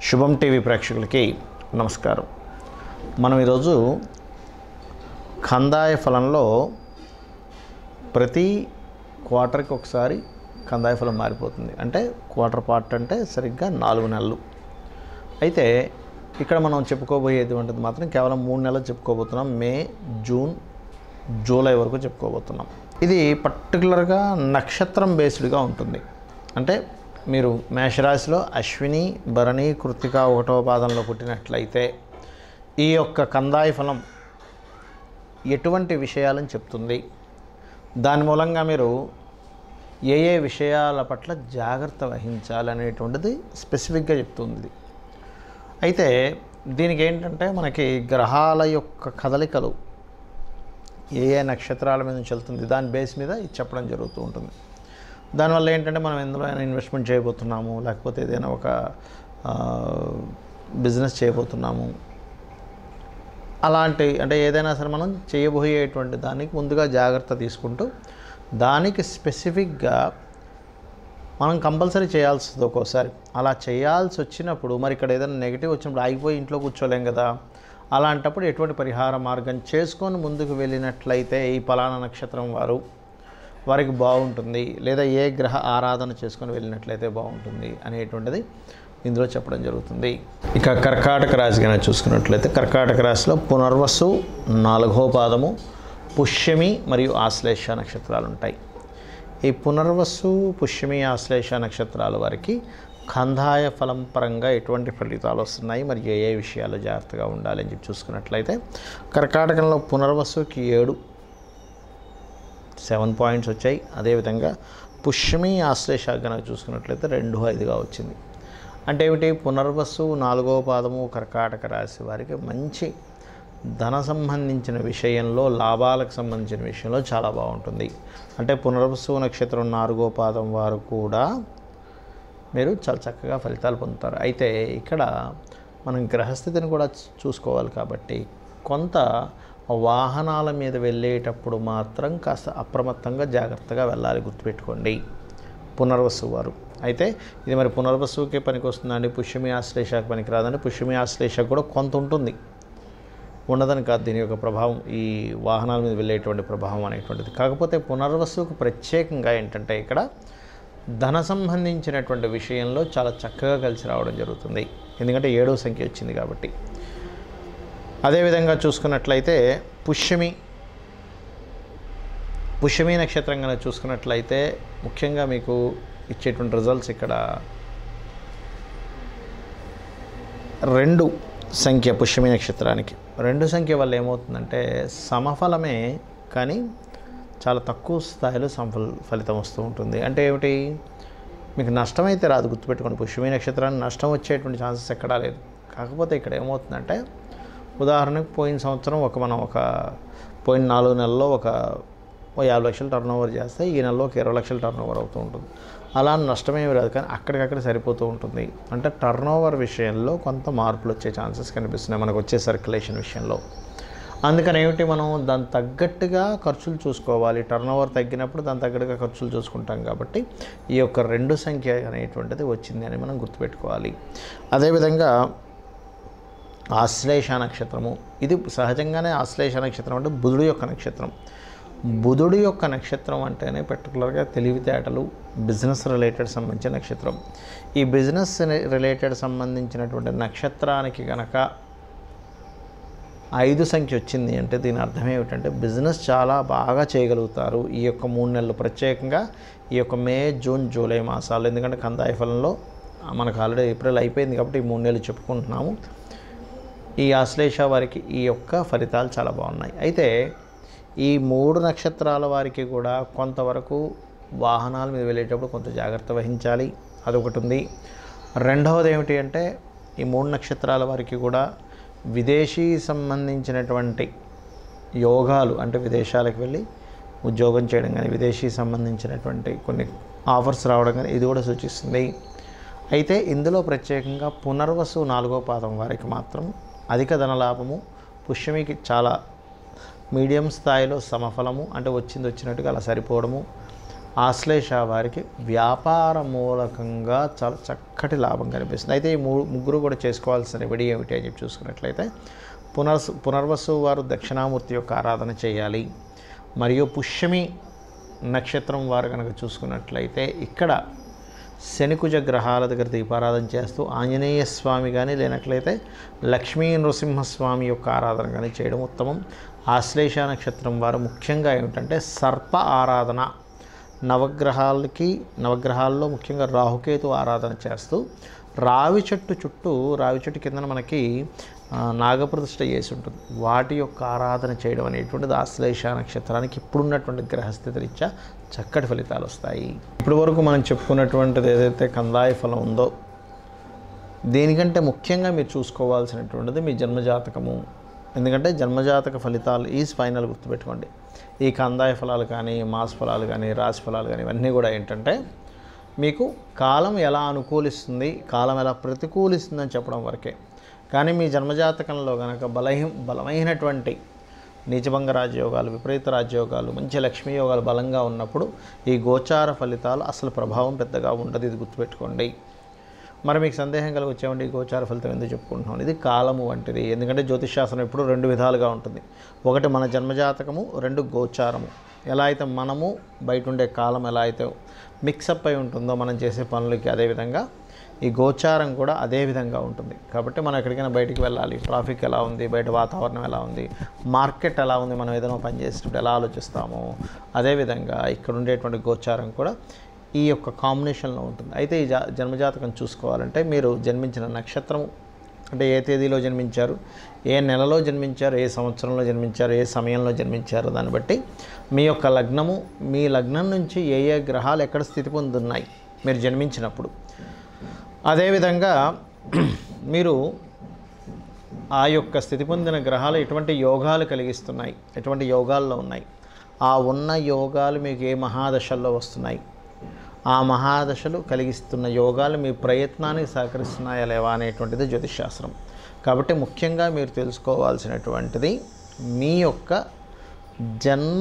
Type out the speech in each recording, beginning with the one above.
శుభం టీవీ ప్రేక్షకులకి నమస్కారం మనం ఈరోజు కందాయ ఫలంలో ప్రతి క్వార్టర్కి ఒకసారి కందాయ ఫలం మారిపోతుంది అంటే క్వార్టర్ పార్ట్ అంటే సరిగ్గా నాలుగు నెలలు అయితే ఇక్కడ మనం చెప్పుకోబోయేది ఉంటుంది మాత్రం కేవలం మూడు నెలలు చెప్పుకోబోతున్నాం మే జూన్ జూలై వరకు చెప్పుకోబోతున్నాం ఇది పర్టికులర్గా నక్షత్రం బేస్డ్గా ఉంటుంది అంటే మీరు మేషరాశిలో అశ్విని భరణి కృతిక ఒకటో పాదంలో పుట్టినట్లయితే ఈ యొక్క కందాయ ఫలం ఎటువంటి విషయాలను చెప్తుంది దాని మూలంగా మీరు ఏ ఏ విషయాల పట్ల జాగ్రత్త వహించాలి అనేటువంటిది స్పెసిఫిక్గా చెప్తుంది ఇది. అయితే దీనికి ఏంటంటే మనకి గ్రహాల యొక్క కదలికలు ఏ ఏ నక్షత్రాల మీద నుంచి వెళ్తుంది దాని బేస్ మీద ఇది చెప్పడం జరుగుతూ ఉంటుంది దానివల్ల ఏంటంటే మనం ఎందులో అయినా ఇన్వెస్ట్మెంట్ చేయబోతున్నాము లేకపోతే ఏదైనా ఒక బిజినెస్ చేయబోతున్నాము అలాంటి అంటే ఏదైనా సరే మనం చేయబోయేటువంటి దానికి ముందుగా జాగ్రత్త తీసుకుంటూ దానికి స్పెసిఫిక్గా మనం కంపల్సరీ చేయాల్సింది ఒక్కోసారి అలా చేయాల్సి వచ్చినప్పుడు మరి ఇక్కడ ఏదైనా నెగిటివ్ వచ్చినప్పుడు ఆగిపోయి ఇంట్లో కూర్చోలేం కదా అలాంటప్పుడు ఎటువంటి పరిహార మార్గం చేసుకొని ముందుకు వెళ్ళినట్లయితే ఈ పలానా నక్షత్రం వారు వారికి బాగుంటుంది లేదా ఏ గ్రహ ఆరాధన చేసుకొని వెళ్ళినట్లయితే బాగుంటుంది అనేటువంటిది ఇందులో చెప్పడం జరుగుతుంది ఇక కర్కాటక రాశి కనుక చూసుకున్నట్లయితే కర్కాటక రాశిలో పునర్వసు నాలుగో పాదము పుష్యమి మరియు ఆశ్లేష నక్షత్రాలు ఉంటాయి ఈ పునర్వసు పుష్యమి ఆశ్లేష నక్షత్రాల వారికి కందాయ ఫలం పరంగా ఎటువంటి ఫలితాలు వస్తున్నాయి మరి ఏ ఏ విషయాలు జాగ్రత్తగా ఉండాలి అని చెప్పి చూసుకున్నట్లయితే కర్కాటకంలో పునర్వసుకి ఏడు సెవెన్ పాయింట్స్ వచ్చాయి అదేవిధంగా పుష్యమి ఆశ్లేష కనుక చూసుకున్నట్లయితే రెండు ఐదుగా వచ్చింది అంటే ఏమిటి పునర్వసు నాలుగో పాదము కర్కాటక రాశి వారికి మంచి ధన సంబంధించిన విషయంలో లాభాలకు సంబంధించిన విషయంలో చాలా బాగుంటుంది అంటే పునర్వసు నక్షత్రం నాలుగో పాదం వారు కూడా మీరు చాలా చక్కగా ఫలితాలు పొందుతారు అయితే ఇక్కడ మనం గ్రహస్థితిని కూడా చూసుకోవాలి కాబట్టి కొంత వాహనాల మీద వెళ్ళేటప్పుడు మాత్రం కాస్త అప్రమత్తంగా జాగ్రత్తగా వెళ్ళాలి గుర్తుపెట్టుకోండి పునర్వసు వారు అయితే ఇది మరి పునర్వసుకే పనికి వస్తుందండి పుష్యమి ఆశ్లేషకు పనికి రాదండి పుష్యమి ఆశ్లేషకు కూడా కొంత ఉంటుంది ఉండదని కాదు దీని యొక్క ప్రభావం ఈ వాహనాల మీద వెళ్ళేటువంటి ప్రభావం అనేటువంటిది కాకపోతే పునర్వసుకు ప్రత్యేకంగా ఏంటంటే ఇక్కడ ధన సంబంధించినటువంటి విషయంలో చాలా చక్కగా కలిసి రావడం జరుగుతుంది ఎందుకంటే ఏడవ సంఖ్య వచ్చింది కాబట్టి అదేవిధంగా చూసుకున్నట్లయితే పుష్యమి పుష్యమి నక్షత్రం కనుక చూసుకున్నట్లయితే ముఖ్యంగా మీకు ఇచ్చేటువంటి రిజల్ట్స్ ఇక్కడ రెండు సంఖ్య పుష్యమి నక్షత్రానికి రెండు సంఖ్య వల్ల ఏమవుతుందంటే సమఫలమే కానీ చాలా తక్కువ స్థాయిలో సమఫల ఫలితం వస్తూ ఉంటుంది అంటే ఏమిటి మీకు నష్టం అయితే రాదు గుర్తుపెట్టుకోండి పుష్యమి నక్షత్రానికి నష్టం వచ్చేటువంటి ఛాన్సెస్ ఎక్కడా లేదు కాకపోతే ఇక్కడ ఏమవుతుందంటే ఉదాహరణకు పోయిన సంవత్సరం ఒక మనం ఒక పోయిన నాలుగు నెలల్లో ఒక ఓ యాభై లక్షలు టర్న్ ఓవర్ చేస్తే ఈ నెలలో ఒక ఇరవై లక్షలు టర్న్ ఓవర్ అవుతూ ఉంటుంది అలా నష్టమేమి రాదు కానీ అక్కడికక్కడ సరిపోతూ ఉంటుంది అంటే టర్న్ ఓవర్ విషయంలో కొంత మార్పులు వచ్చే ఛాన్సెస్ కనిపిస్తున్నాయి మనకు వచ్చే సర్క్యులేషన్ విషయంలో అందుకని ఏమిటి మనం దాని తగ్గట్టుగా ఖర్చులు చూసుకోవాలి టర్న్ ఓవర్ తగ్గినప్పుడు దాని తగ్గట్టుగా ఖర్చులు చూసుకుంటాం కాబట్టి ఈ యొక్క రెండు సంఖ్య అనేటువంటిది వచ్చింది అని మనం గుర్తుపెట్టుకోవాలి అదేవిధంగా ఆశ్లేష నక్షత్రము ఇది సహజంగానే ఆశ్లేష నక్షత్రం అంటే బుధుడు యొక్క నక్షత్రం బుధుడు యొక్క నక్షత్రం అంటేనే పర్టికులర్గా తెలివితేటలు బిజినెస్ రిలేటెడ్ సంబంధించిన నక్షత్రం ఈ బిజినెస్ రిలేటెడ్ సంబంధించినటువంటి నక్షత్రానికి గనక ఐదు సంఖ్య వచ్చింది అంటే దీని అర్థం ఏమిటంటే బిజినెస్ చాలా బాగా చేయగలుగుతారు ఈ యొక్క మూడు నెలలు ప్రత్యేకంగా ఈ యొక్క మే జూన్ జూలై మాసాలు ఎందుకంటే కందాయ ఫలంలో మనకు ఆల్రెడీ ఏప్రిల్ అయిపోయింది కాబట్టి ఈ మూడు నెలలు చెప్పుకుంటున్నాము ఈ ఆశ్లేష వారికి ఈ యొక్క ఫలితాలు చాలా బాగున్నాయి అయితే ఈ మూడు నక్షత్రాల వారికి కూడా కొంతవరకు వాహనాల మీద వెళ్ళేటప్పుడు కొంత జాగ్రత్త వహించాలి అదొకటి ఉంది రెండవది ఏమిటి అంటే ఈ మూడు నక్షత్రాల వారికి కూడా విదేశీ సంబంధించినటువంటి యోగాలు అంటే విదేశాలకు వెళ్ళి ఉద్యోగం చేయడం కానీ విదేశీ సంబంధించినటువంటి కొన్ని ఆఫర్స్ రావడం కానీ ఇది కూడా సూచిస్తుంది అయితే ఇందులో ప్రత్యేకంగా పునర్వసు నాలుగో పాదం వారికి మాత్రం అధిక ధనలాభము పుష్యమికి చాలా మీడియం స్థాయిలో సమఫలము అంటే వచ్చింది వచ్చినట్టుగా అలా సరిపోవడము ఆశ్లేష వారికి వ్యాపార మూలకంగా చాలా చక్కటి లాభం కనిపిస్తుంది అయితే ఈ మూ ముగ్గురు కూడా చేసుకోవాల్సిన రెమెడీ ఏమిటి అని చెప్పి చూసుకున్నట్లయితే పునర్స్ పునర్వసు వారు దక్షిణామూర్తి యొక్క ఆరాధన చేయాలి మరియు పుష్యమి నక్షత్రం వారు కనుక చూసుకున్నట్లయితే ఇక్కడ శనికుజ గ్రహాల దగ్గర దీపారాధన చేస్తూ ఆంజనేయ స్వామి కానీ లేనట్లయితే లక్ష్మీ నృసింహస్వామి యొక్క ఆరాధన కానీ చేయడం ఉత్తమం ఆశ్లేష నక్షత్రం వారు ముఖ్యంగా ఏమిటంటే సర్ప ఆరాధన నవగ్రహాలకి నవగ్రహాల్లో ముఖ్యంగా రాహుకేతు ఆరాధన చేస్తూ రావి చెట్టు చుట్టూ రావి చెట్టు కిందన మనకి ఆ, నాగప్రతిష్ఠ చేసి ఉంటుంది వాటి యొక్క ఆరాధన చేయడం అనేటువంటిది ఆశ్లేష నక్షత్రానికి ఇప్పుడున్నటువంటి గ్రహస్థితి రీత్యా చక్కటి ఫలితాలు వస్తాయి ఇప్పటి వరకు మనం చెప్పుకున్నటువంటిది ఏదైతే కందాయ ఫలం ఉందో దేనికంటే ముఖ్యంగా మీరు చూసుకోవాల్సినటువంటిది మీ జన్మజాతకము ఎందుకంటే జన్మజాతక ఫలితాలు ఈ ఫైనల్ గుర్తుపెట్టుకోండి ఈ కందాయ ఫలాలు కానీ మాస ఫలాలు కానీ రాశి ఫలాలు కానీ ఇవన్నీ కూడా ఏంటంటే మీకు కాలం ఎలా అనుకూలిస్తుంది కాలం ఎలా ప్రతికూలిస్తుందని చెప్పడం వరకే కానీ మీ జన్మజాతకంలో కనుక బలహీన బలమైనటువంటి నీచభంగ రాజయోగాలు విపరీత రాజయోగాలు మంచి లక్ష్మీ యోగాలు బలంగా ఉన్నప్పుడు ఈ గోచార ఫలితాలు అసలు ప్రభావం పెద్దగా ఉండదు ఇది గుర్తుపెట్టుకోండి మరి మీకు సందేహం కలిగి వచ్చేవండి ఈ గోచార ఫలితం ఎందుకు చెప్పుకుంటున్నాం ఇది కాలము వంటిది ఎందుకంటే జ్యోతిష్శాస్త్రం ఎప్పుడు రెండు విధాలుగా ఉంటుంది ఒకటి మన జన్మజాతకము రెండు గోచారము ఎలా అయితే మనము బయట ఉండే కాలం ఎలా అయితే మిక్సప్ అయి ఉంటుందో మనం చేసే పనులకి అదేవిధంగా ఈ గోచారం కూడా అదే విధంగా ఉంటుంది కాబట్టి మనం ఎక్కడికైనా బయటికి వెళ్ళాలి ట్రాఫిక్ ఎలా ఉంది బయట వాతావరణం ఎలా ఉంది మార్కెట్ ఎలా ఉంది మనం ఏదైనా పని చేసేటప్పుడు ఎలా ఆలోచిస్తామో అదేవిధంగా ఇక్కడ ఉండేటువంటి గోచారం కూడా ఈ యొక్క కాంబినేషన్లో ఉంటుంది అయితే ఈ జా జన్మజాతకం చూసుకోవాలంటే మీరు జన్మించిన నక్షత్రము అంటే ఏ తేదీలో జన్మించారు ఏ నెలలో జన్మించారు ఏ సంవత్సరంలో జన్మించారు ఏ సమయంలో జన్మించారు దాన్ని బట్టి మీ యొక్క లగ్నము మీ లగ్నం నుంచి ఏ ఏ గ్రహాలు ఎక్కడ స్థితి పొందున్నాయి మీరు జన్మించినప్పుడు అదేవిధంగా మీరు ఆ యొక్క స్థితి పొందిన గ్రహాలు ఎటువంటి యోగాలు కలిగిస్తున్నాయి ఎటువంటి యోగాల్లో ఉన్నాయి ఆ ఉన్న యోగాలు మీకు ఏ మహాదశల్లో వస్తున్నాయి ఆ మహాదశలు కలిగిస్తున్న యోగాలు మీ ప్రయత్నానికి సహకరిస్తున్నాయా లేవా అనేటువంటిది జ్యోతిష్శాస్త్రం కాబట్టి ముఖ్యంగా మీరు తెలుసుకోవాల్సినటువంటిది మీ యొక్క జన్మ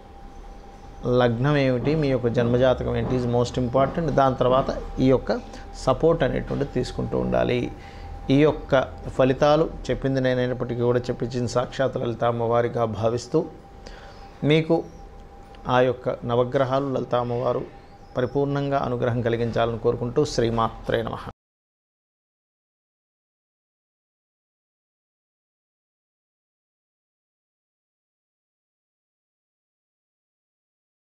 లగ్నం ఏమిటి మీ యొక్క జన్మజాతకం ఏంటి ఈజ్ మోస్ట్ ఇంపార్టెంట్ దాని తర్వాత ఈ యొక్క సపోర్ట్ అనేటువంటిది తీసుకుంటూ ఉండాలి ఈ యొక్క ఫలితాలు చెప్పింది నేనైనప్పటికీ కూడా చెప్పించిన సాక్షాత్ లలిత అమ్మవారిగా భావిస్తూ మీకు ఆ యొక్క నవగ్రహాలు లలిత అమ్మవారు పరిపూర్ణంగా అనుగ్రహం కలిగించాలని కోరుకుంటూ శ్రీమాత్రే నమః